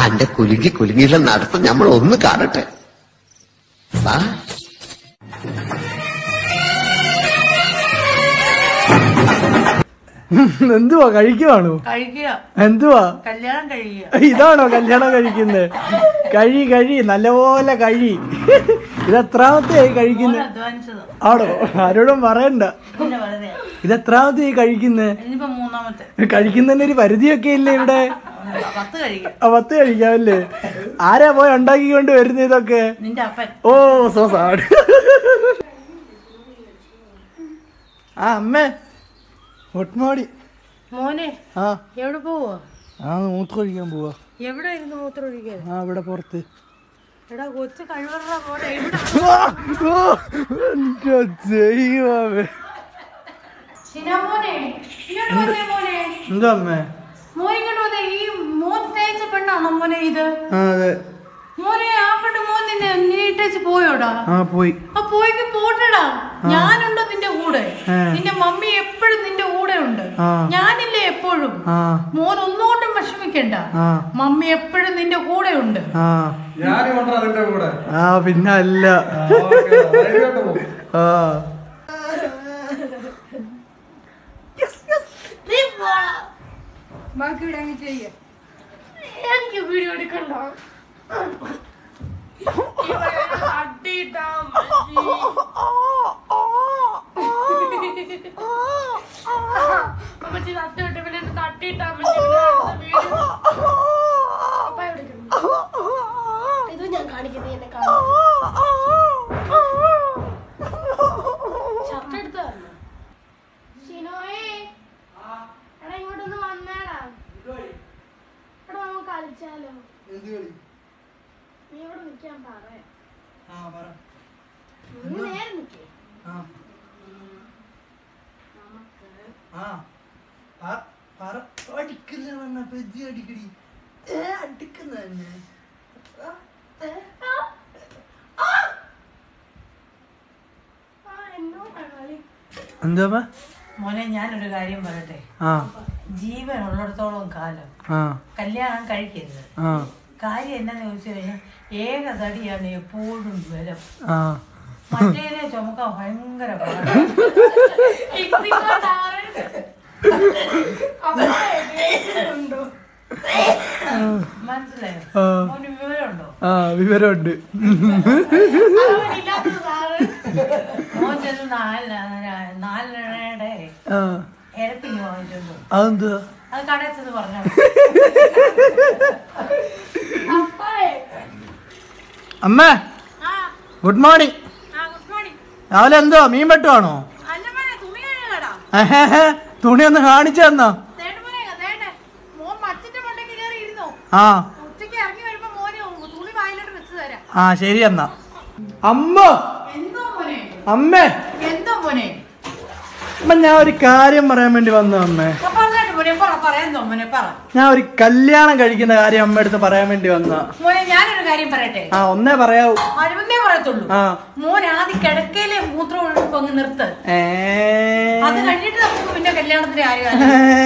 അന്റെ കുലുങ്ങി കുലുങ്ങിയുള്ള നടത്തം നമ്മൾ ഒന്ന് കാണട്ടെ വാ എന്തുവാ കഴിക്കുവാണോ കഴിക്കുക എന്തുവാ കല്യാണം കഴിക്കുക ഇതാണോ കല്യാണം കഴിക്കുന്നത് കഴി കഴി നല്ലപോലെ കഴി ഇത് എത്രാമത്തെയായി കഴിക്കുന്നത് അധ്വാനിച്ചത് ആണോ ആരോടും പറയണ്ട പിന്നെ വെറുതെ ഇത് എത്രാമത്തെയായി കഴിക്കുന്നത് ഇനിയിപ്പോ മൂന്നാമത്തെ കഴിക്കുന്നതിന് ഒരു പരിധിയൊക്കെ ഇല്ലേ ഇവിടെ പത്ത് കഴിക്കാം ആ, പത്ത് കഴിക്കാമല്ലേ ആരാ പോയി ഉണ്ടാക്കിക്കൊണ്ട് വരുന്ന ഇതൊക്കെ നിന്റെ അപ്പൻ ഓ സോ സാഡ് ആ അമ്മേ ഗുഡ് മോർണിംഗ് മോനെ ആ എവിടെ പോവാ ആ മൂത്രം ഒഴിക്കാൻ പോവാ എവിടെ ഇരുന്ന് മൂത്രം ഒഴിക്കാൻ ആ ഇവിടെ പുറത്ത് എടാ കൊച്ചു കഴിവറ പോലെ എവിടെ ആ, ഓ, എൻ്റെ ദൈവമേ ശിനാ മോനെ ഇങ്ങോട്ട് വന്നേ മോനെ എന്താ അമ്മേ മോനെ ഇങ്ങോട്ട് വന്നേ ഈ മോൻ സ്നേഹിച്ച പെണ്ണാണോ മോനെ ഇത് ആ അതെ മോനെ ആ പെണ്ണ് മോൻ നിന്നെ നീട്ടേച്ച് പോയോടാ ആ പോയി ആ പോയിക്ക് പോട്ടടാ ഞാനുണ്ട് നിന്റെ കൂടെ ഏ. നിന്റെ മമ്മി എപ്പോഴും നിന്റെ കൂടെ ഉണ്ട് ആ. ഞാനില്ലേ എപ്പോഴും ആ മോൻ ഒന്നുകൊണ്ടും വിഷമിക്കണ്ട ആ മമ്മി എപ്പോഴും നിന്റെ കൂടെ ഉണ്ട് ആ ഞാനും ഉണ്ട് അതിന്റെ കൂടെ ആ പിന്നെ അല്ല ഓക്കേ, ധൈര്യമായിട്ട് പോ. ആ എനിക്ക് വീഡിയോ എടുക്കണ്ട ഇത് ഞാൻ കാണിക്കുന്നത് എന്നെ കാണാം ഷർട്ട് എടുത്തു തരണം ഷിനോയേ എടാ ഇങ്ങോട്ടൊന്ന് വന്നേടാ എടാ നമുക്ക് കളിച്ചാലോ നീ ഇവിടെ നിൽക്കാൻ പറയാം നീ നേരെ നിൽക്കേ ആ എന്നോടാ കളി എന്താ അമ്മ? മോനെ ഞാനൊരു കാര്യം പറയട്ടെ ആ ജീവൻ ഉള്ളിടത്തോളം കാലം ആ കല്യാണം കഴിക്കരുത് ആ കാര്യം എന്നാന്ന് ചോദിച്ചു കഴിഞ്ഞാൽ ഏക തടിയാണ് എപ്പോഴും ബലം ആ മറ്റേനെ ചുമക്കാൻ ഭയങ്കര പാടാ. മനസ്സിലായോ ആ. മോന് വിവരമുണ്ടോ ആ വിവരമുണ്ട് മോൻ ചെന്ന് നാല് നാലെണ്ണയുടെ ആ ഇരപ്പിന് വാങ്ങിച്ചോണ്ടു അതെന്താ അത് കടയിൽ ചെന്ന് പറഞ്ഞാൽ അമ്മ ഗുഡ് മോർണിംഗ് രാവിലെ എന്തോ മീൻ വെട്ടുവാണോ അല്ല മോനെ തുണി കഴുകടാ ഏഹ്, തുണി ഒന്ന് കാണിച്ചു തന്നോ ദേണ്ട മോനെ ദേണ്ട മോൻ മച്ചിന്റെ മണ്ടയ്ക്ക് കയറി ഇരുന്നോ ആ ഉച്ചയ്ക്ക് ഇറങ്ങി വരുമ്പോ മോനെ തുണി വായിലോട്ട് വെച്ച് തരാം ആ ശരി എന്നാ അമ്മ എന്തോ മോനെ അമ്മേ എന്തോ മോനെ അമ്മ ഞാൻ ഒരു കാര്യം പറയാൻ വേണ്ടി വന്നു അമ്മേ ആ, പറഞ്ഞാട്ട് മോനെ പറ പറയാൻ മോനെ പറ ഞാൻ ഒരു കല്യാണം കഴിക്കുന്ന കാര്യം അമ്മ അടുത്ത് പറയാൻ വേണ്ടി വന്ന മോനെ ഞാനൊരു കാര്യം പറയട്ടെ ആ ഒന്നേ പറയാവൂ അഴുവന്നേ പറയത്തുള്ളൂ ആ മോൻ ആദ്യം കിടക്കയിലെ മൂത്രം ഒഴുപ്പ് അങ്ങ് നിർത്ത് ഏ അത് കഴിഞ്ഞിട്ട് നമുക്ക് പിന്നെ കല്യാണത്തിന്റെ കാര്യം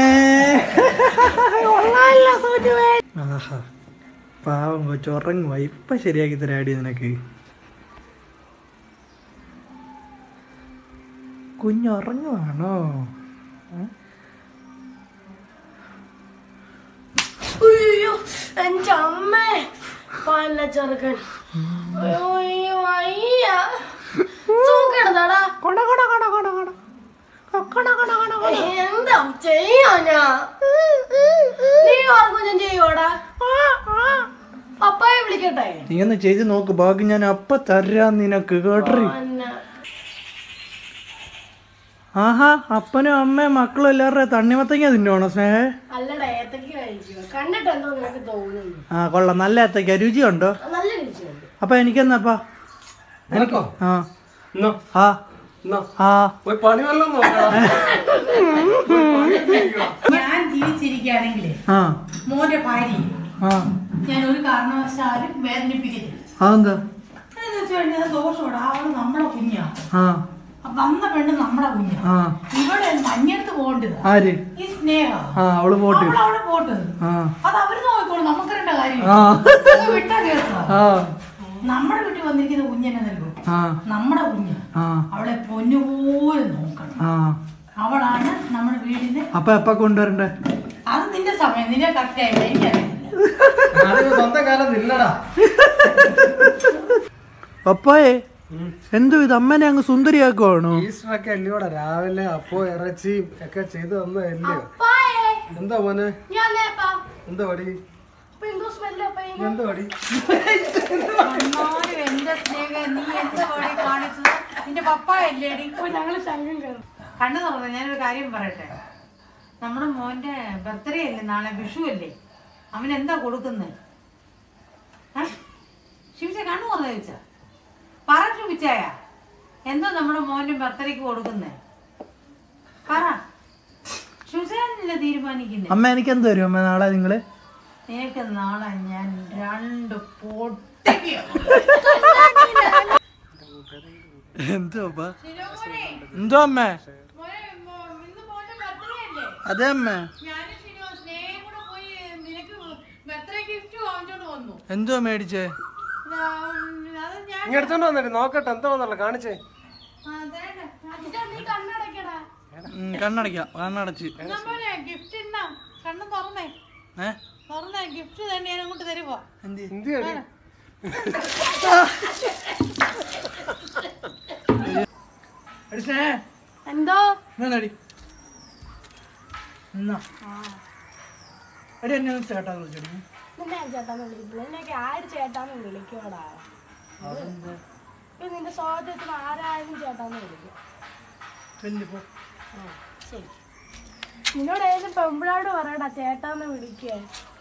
ആഹാ. പാവം കൊച്ചു ഉറങ്ങുക ഇപ്പൊ ശരിയാക്കി തരാടി നിനക്ക് കുഞ്ഞുറങ്ങുവാണോ അയ്യോ എന്റെ അമ്മേ പല്ല ചെറുക്കൻ അയ്യോ അയ്യോ വയ്യ തൂക്കിടുന്നടാ കൊട കൊട കൊട കൊട കൊട കൊട കൊട കൊട കൊട എന്താ ചെയ്യാ ഞാൻ നീ ഓർക്കും ഞാൻ ചെയ്യോടാ പപ്പായെ വിളിക്കട്ടെ നീ ഒന്ന് ചെയ്ത് നോക്ക് ബാക്കി ഞാൻ അപ്പ തരാം നിനക്ക് കേട്ടറി അന്ന. ആഹാ അപ്പനും അമ്മയും മക്കളും എല്ലാവരുടെ തണ്ണിമത്തങ്ങ തിന്നുവാണോ സ്നേഹ അല്ലടാ ഏത്തക്ക കഴിക്കുക കണ്ടിട്ട് എന്തോ നിനക്ക് തോന്നുന്നു ആ കൊള്ളാം നല്ല ഏത്തയ്ക്ക രുചിയുണ്ടോ നല്ല രുചിയുണ്ട് അപ്പൊ എനിക്കെന്നാപ്പാ നിനക്കോ ആ എന്നാ ആ എന്നാ ആ പോയി പണി വല്ലതും നോക്കാം ഞാൻ ജീവിച്ചിരിക്കുകയാണെങ്കിലേ ആ മോന്റെ ഭാര്യ ആ ഞാൻ ഒരു കാരണവശാലും വേദനിപ്പിക്കരുത് അതെന്താ എന്ന് വെച്ച് കഴിഞ്ഞാൽ ദോഷമുണ്ട് അവള് നമ്മളെ കുഞ്ഞാ ആ വന്ന പെണ്ണ് നമ്മുടെ കുഞ്ഞ ആ ഇവിടെ മഞ്ഞടുത്ത് പോകേണ്ടത് ആര് ഈ സ്നേഹ ആ അവള് പോട്ട് അവൾ അവിടെ പോട്ടത് ആ അത് അവര് നോക്കിക്കോളും നമുക്ക് രണ്ട കാര്യം ആ അത് വിട്ടാ കേസാ ആ നമ്മുടെ വീട്ടിൽ വന്നിരിക്കുന്ന കുഞ്ഞെന്നെ നൽകും ആ നമ്മുടെ കുഞ്ഞ് ആ അവളെ പൊന്നുപോലെ നോക്കണം ആ അവളാണ് നമ്മുടെ വീടിന്റെ അപ്പൊ എപ്പ കൊണ്ടുവരണ്ടേ അത് നിന്റെ സമയം നിന്റെ കറക്റ്റ് ആയില്ല എനിക്കറിയില്ല ഞാനൊരു സ്വന്തം കാലം ഇല്ലടാ പപ്പായെ എന്തോ ഇത് അമ്മനെ അങ്ങ് സുന്ദരിയാക്കുവാണോ ഈസ്റ്റർ ഒക്കെ അല്ലയോടാ രാവിലെ അപ്പോ ഇറച്ചിയും ഒക്കെ ചെയ്തു തന്നതല്ലയോ പായേ എന്താ മോനെ ഞാൻ നേപ്പാ എന്താ പടി പിങ്കു സ്മെല്ലോ എന്താ പടി എന്നാലും എന്റെ സ്നേഹം നീ എന്ത് വഴി കാണിച്ചത് നിന്റെ പപ്പായല്ലേടി ഞങ്ങള് സംഘം കയറും കണ്ണു തുറന്നു ഞാനൊരു കാര്യം പറയട്ടെ നമ്മുടെ മോന്റെ ബർത്ത്ഡേ അല്ലേ നാളെ വിഷു അല്ലേ അവൻ എന്താ കൊടുക്കുന്നത് ശിവിച്ച കണ്ണു തുറന്നു ചോദിച്ച പറ ശിവിച്ചായ എന്തോ നമ്മുടെ മോന്റെ ബർത്ത്ഡേക്ക് കൊടുക്കുന്നേ പറ ശിവചാനല്ലേ തീരുമാനിക്കുന്നേ അമ്മ എനിക്ക് എന്ത് തരും അമ്മ നാളെ നിങ്ങള് നിനക്ക് നാളെ ഞാൻ രണ്ട് പൊട്ടിക്കും എന്തോ അപ്പ എന്തോ അമ്മ അതെ അമ്മ എന്തോ മേടിച്ചേ ഇങ്ങ എടുത്തോണ്ട് വന്നിട്ട് നോക്കട്ടെ എന്താ വന്നല്ലോ കാണിച്ചേ നീ കണ്ണടക്കടാ ഉം, കണ്ണടയ്ക്കാം കണ്ണടച്ച് ഗിഫ്റ്റ് കണ്ണ് തുറന്നേ ഏ തുറന്നേ ഗിഫ്റ്റ് തന്നെ ഞാൻ അങ്ങോട്ട് തരുവോ എന്ത് എന്ത് അടി അടിച്ചേ എന്തോ എന്നാടി എന്നാ എടി എന്നെ ഒന്ന് ചേട്ടാ വിളിച്ചോടി നിന്നെ ഞാൻ ചേട്ടാന്ന് വിളിക്കില്ല എന്നെയൊക്കെ ആര് ചേട്ടാന്ന് വിളിക്കോടാ ഇപ്പൊ നിന്റെ സ്വാതന്ത്ര്യത്തിന് ആരായാലും ചേട്ടാന്ന് വിളിക്കും ചെല്ലിപ്പോ നിന്നോട് ഏതെങ്കിലും പെമ്പിളോട് പറയടാ ചേട്ടാന്ന് വിളിക്കേ